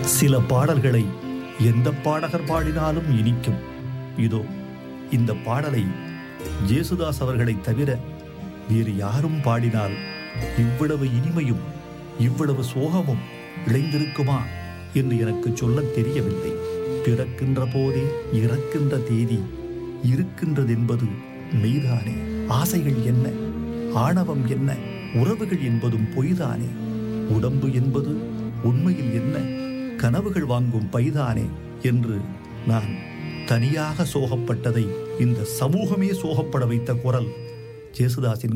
சில பாடல்களை எந்த பாடகர் பாடினாலும் இனிக்கும் இதோ இந்த பாடலை ஜேசுதாஸ் அவர்களை தவிர வேறு யாரும் பாடினால் இவ்வளவு இனிமையும் இவ்வளவு சோகமும் இழைந்திருக்குமா என்று எனக்கு சொல்லத் தெரியவில்லை பிறக்கின்ற போதே இறக்கின்ற தேதி இருக்கின்றதென்பது மெய்தானே ஆசைகள் என்ன ஆணவம் என்ன உறவுகள் என்பதும் பொய்தானே உடம்பு என்பது உண்மையில் என்ன கனவுகள் வாங்கும் பைதானே என்று நான் தனியாக சோகப்பட்டதை இந்த சமூகமே சோகப்பட வைத்த குரல் ஜேசுதாஸின்